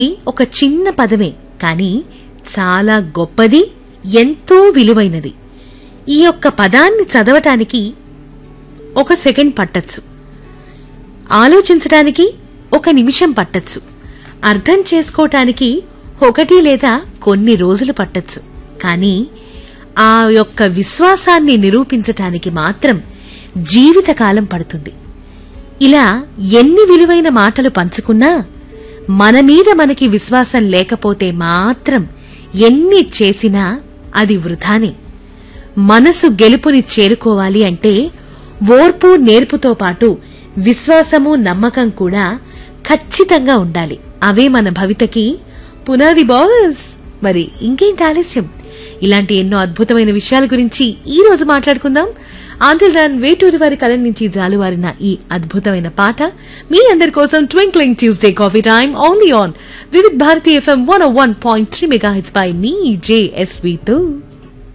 ఒక చిన్న పదమే కానీ చాలా గొప్పది ఎంతో విలువైనది ఈ యొక్క పదాన్ని చదవటానికి ఒక సెకండ్ పట్టచ్చు ఆలోచించడానికి ఒక నిమిషం పట్టచ్చు అర్థం చేసుకోవటానికి ఒకటి లేదా కొన్ని రోజులు పట్టచ్చు కానీ ఆ యొక్క విశ్వాసాన్ని నిరూపించటానికి మాత్రం జీవితకాలం పడుతుంది ఇలా ఎన్ని విలువైన మాటలు పంచుకున్నా మన మీద మనకి విశ్వాసం లేకపోతే మాత్రం ఎన్ని చేసినా అది వృధానే మనసు గెలుపుని చేరుకోవాలి అంటే ఓర్పు నేర్పుతో పాటు విశ్వాసము నమ్మకం కూడా ఖచ్చితంగా ఉండాలి అవే మన భవితకి పునాది బాస్ మరి ఇంకేంటి ఆలస్యం ఇలాంటి ఎన్నో అద్భుతమైన విషయాల గురించి ఈ రోజు మాట్లాడుకుందాం ఆంటిల్ దాన్ వేటూరి వారి కళ నుంచి జాలువారిన ఈ అద్భుతమైన పాట మీ అందరి కోసం twinkling Tuesday coffee time only on Vividh Bharati FM one one point three mega hits by మీ జేఎస్వి తో